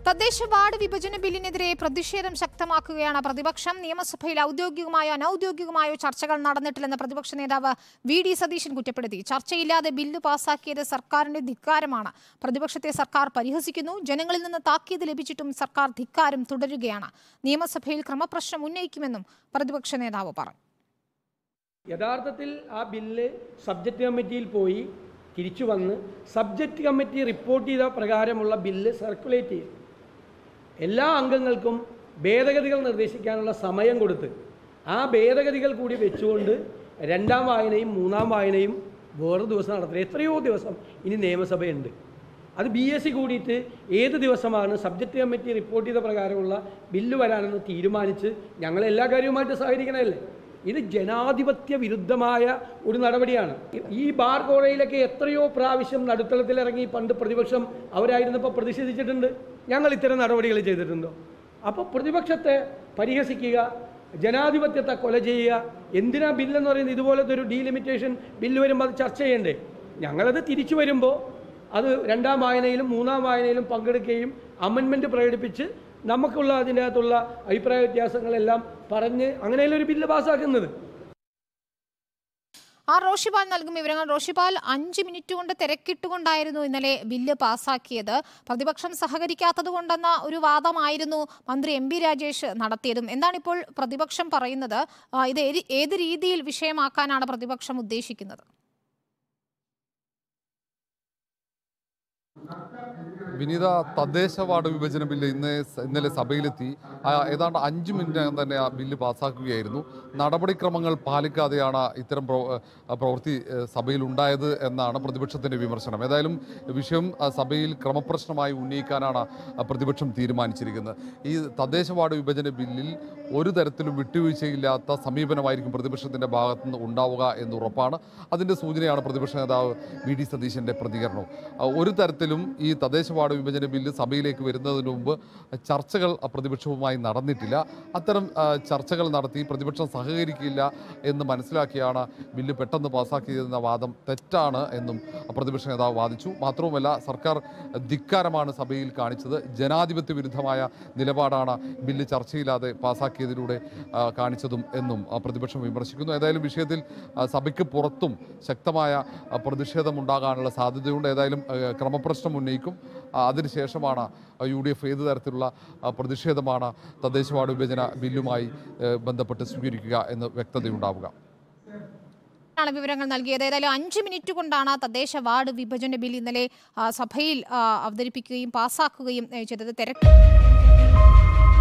തദ്ദേശ വാർഡ് വിഭജന ബില്ലിനെതിരെ പ്രതിഷേധം ശക്തമാക്കുകയാണ് പ്രതിപക്ഷം നിയമസഭയിൽ ഔദ്യോഗികമായോ അനൌദ്യോഗികമായോ ചർച്ചകൾ നടന്നിട്ടില്ലെന്ന് പ്രതിപക്ഷ നേതാവ് വി ഡി സതീശൻ കുറ്റപ്പെടുത്തി ചർച്ചയില്ലാതെ ബില്ല് പാസാക്കിയത് സർക്കാരിന്റെ ധിക്കാരമാണ് പ്രതിപക്ഷത്തെ സർക്കാർ പരിഹസിക്കുന്നു ജനങ്ങളിൽ നിന്ന് താക്കീത് ലഭിച്ചിട്ടും സർക്കാർ ധിക്കാരം തുടരുകയാണ് നിയമസഭയിൽ ക്രമപ്രശ്നം ഉന്നയിക്കുമെന്നും പ്രതിപക്ഷ നേതാവ് പറഞ്ഞു യഥാർത്ഥത്തിൽ ആ ബില്ല് സബ്ജക്റ്റ് കമ്മിറ്റിയിൽ പോയി തിരിച്ചു വന്ന് സബ്ജക്റ്റ് കമ്മിറ്റി റിപ്പോർട്ട് ചെയ്ത പ്രകാരമുള്ള ബില്ല് സർക്കുലേറ്റ് ചെയ്തു എല്ലാ അംഗങ്ങൾക്കും ഭേദഗതികൾ നിർദ്ദേശിക്കാനുള്ള സമയം കൊടുത്ത് ആ ഭേദഗതികൾ കൂടി വെച്ചുകൊണ്ട് രണ്ടാം വായനയും മൂന്നാം വായനയും വേറെ ദിവസം നടത്തുന്നത് എത്രയോ ദിവസം ഇനി നിയമസഭയുണ്ട് അത് ബി എസ് സി കൂടിയിട്ട് ഏത് ദിവസമാണ് സബ്ജക്റ്റ് കമ്മിറ്റി റിപ്പോർട്ട് ചെയ്ത പ്രകാരമുള്ള ബില്ല് വരാനെന്ന് തീരുമാനിച്ച് ഞങ്ങൾ എല്ലാ കാര്യവുമായിട്ട് സഹകരിക്കണമല്ലേ ഇത് ജനാധിപത്യ വിരുദ്ധമായ ഒരു നടപടിയാണ് ഈ ബാർ കോഴയിലൊക്കെ എത്രയോ പ്രാവശ്യം നടുത്തളത്തിലിറങ്ങി പണ്ട് പ്രതിപക്ഷം അവരായിരുന്നപ്പോൾ പ്രതിഷേധിച്ചിട്ടുണ്ട് ഞങ്ങൾ ഇത്തരം നടപടികൾ ചെയ്തിട്ടുണ്ടോ അപ്പോൾ പ്രതിപക്ഷത്തെ പരിഹസിക്കുക ജനാധിപത്യത്തെ കൊല ചെയ്യുക എന്തിനാ ബില്ലെന്ന് പറയുന്നത് ഇതുപോലത്തെ ഒരു ഡീലിമിറ്റേഷൻ ബില്ല് വരുമ്പോൾ അത് ചർച്ച ചെയ്യണ്ടേ ഞങ്ങളത് തിരിച്ചു വരുമ്പോൾ അത് രണ്ടാം വായനയിലും മൂന്നാം വായനയിലും പങ്കെടുക്കുകയും അമെൻമെൻറ്റ് പ്രകടിപ്പിച്ച് നമുക്കുള്ള അതിൻ്റെ അകത്തുള്ള അഭിപ്രായ വ്യത്യാസങ്ങളെല്ലാം പറഞ്ഞ് അങ്ങനെയല്ല ഒരു ബില്ല് പാസ്സാക്കുന്നത് ആർ റോഷിപാൽ നൽകും വിവരങ്ങൾ റോഷിപാൽ അഞ്ച് മിനിറ്റ് കൊണ്ട് തിരക്കിട്ടുകൊണ്ടായിരുന്നു ഇന്നലെ ബില്ല് പാസാക്കിയത് പ്രതിപക്ഷം സഹകരിക്കാത്തത് കൊണ്ടെന്ന ഒരു വാദമായിരുന്നു മന്ത്രി എം ബി രാജേഷ് നടത്തിയതും എന്താണ് ഇപ്പോൾ പ്രതിപക്ഷം പറയുന്നത് ആ, ഇത് ഏത് ഏത് രീതിയിൽ വിഷയമാക്കാനാണ് പ്രതിപക്ഷം ഉദ്ദേശിക്കുന്നത് വിനീത തദ്ദേശ വാർഡ് വിഭജന ബില്ല് ഇന്ന് സ- ഇന്നലെ സഭയിലെത്തി ആ, ഏതാണ്ട് അഞ്ച് മിനിറ്റിനകം തന്നെ ആ ബില്ല് പാസ്സാക്കുകയായിരുന്നു നടപടിക്രമങ്ങൾ പാലിക്കാതെയാണ് ഇത്തരം പ്രവ- ആ, പ്രവൃത്തി ഏ, സഭയിൽ ഉണ്ടായത് എന്നാണ് പ്രതിപക്ഷത്തിന്റെ വിമർശനം ഏതായാലും വിഷയം ആ, സഭയിൽ ക്രമപ്രശ്നമായി ഉന്നയിക്കാനാണ് ആ, പ്രതിപക്ഷം തീരുമാനിച്ചിരിക്കുന്നത് ഈ തദ്ദേശ വാർഡ് വിഭജന ബില്ലിൽ ഒരു തരത്തിലും വിട്ടുവീഴ്ചയില്ലാത്ത സമീപനമായിരിക്കും പ്രതിപക്ഷത്തിന്റെ ഭാഗത്തുനിന്ന് ഉണ്ടാവുക എന്ന് ഉറപ്പാണ് അതിന്റെ സൂചനയാണ് പ്രതിപക്ഷ നേതാവ് വി ഡി സതീശന്റെ പ്രതികരണവും ആ, ഒരു തരത്തിലും ഈ തദ്ദേശ വാർഡ് വിഭജന ബില്ല് സഭയിലേക്ക് വരുന്നതിന് മുമ്പ് ചർച്ചകൾ ആ, പ്രതിപക്ഷവുമായി നടന്നിട്ടില്ല അത്തരം ആ, ചർച്ചകൾ നടത്തി പ്രതിപക്ഷം സഹകരിക്കില്ല എന്ന് മനസ്സിലാക്കിയാണ് ബില്ല് പെട്ടെന്ന് പാസ്സാക്കിയതെന്ന വാദം തെറ്റാണ് എന്നും പ്രതിപക്ഷ നേതാവ് വാദിച്ചു മാത്രവുമല്ല സർക്കാർ ധിക്കാരമാണ് സഭയിൽ കാണിച്ചത് ജനാധിപത്യ വിരുദ്ധമായ നിലപാടാണ് ബില്ല് ചർച്ചയില്ലാതെ പാസ്സാക്കിയതിലൂടെ ആ, കാണിച്ചതും എന്നും ആ, പ്രതിപക്ഷം വിമർശിക്കുന്നു ഏതായാലും വിഷയത്തിൽ ആ, സഭയ്ക്ക് പുറത്തും ശക്തമായ ആ, പ്രതിഷേധമുണ്ടാകാനുള്ള സാധ്യതയുണ്ട് ഏതായാലും ആ, ക്രമപ്രശ്നം ഉന്നയിക്കും ആ, അതിനുശേഷമാണ് യു ഡി എഫ് ഏത് തരത്തിലുള്ള ആ, പ്രതിഷേധമാണ് തദ്ദേശ വാർഡ് വിഭജന ബില്ലുമായി ഏ, ബന്ധപ്പെട്ട് സ്വീകരിക്കുക എന്ന് വ്യക്തതയുണ്ടാവുക ആണ് വിവരങ്ങൾ നൽകിയത് ഏതായാലും അഞ്ച് മിനിറ്റ് കൊണ്ടാണ് തദ്ദേശ വാർഡ് വിഭജന ബിൽ ഇന്നലെ ആ, സഭയിൽ ആ, അവതരിപ്പിക്കുകയും പാസാക്കുകയും ഏ, ചെയ്തത് തിരക്ക്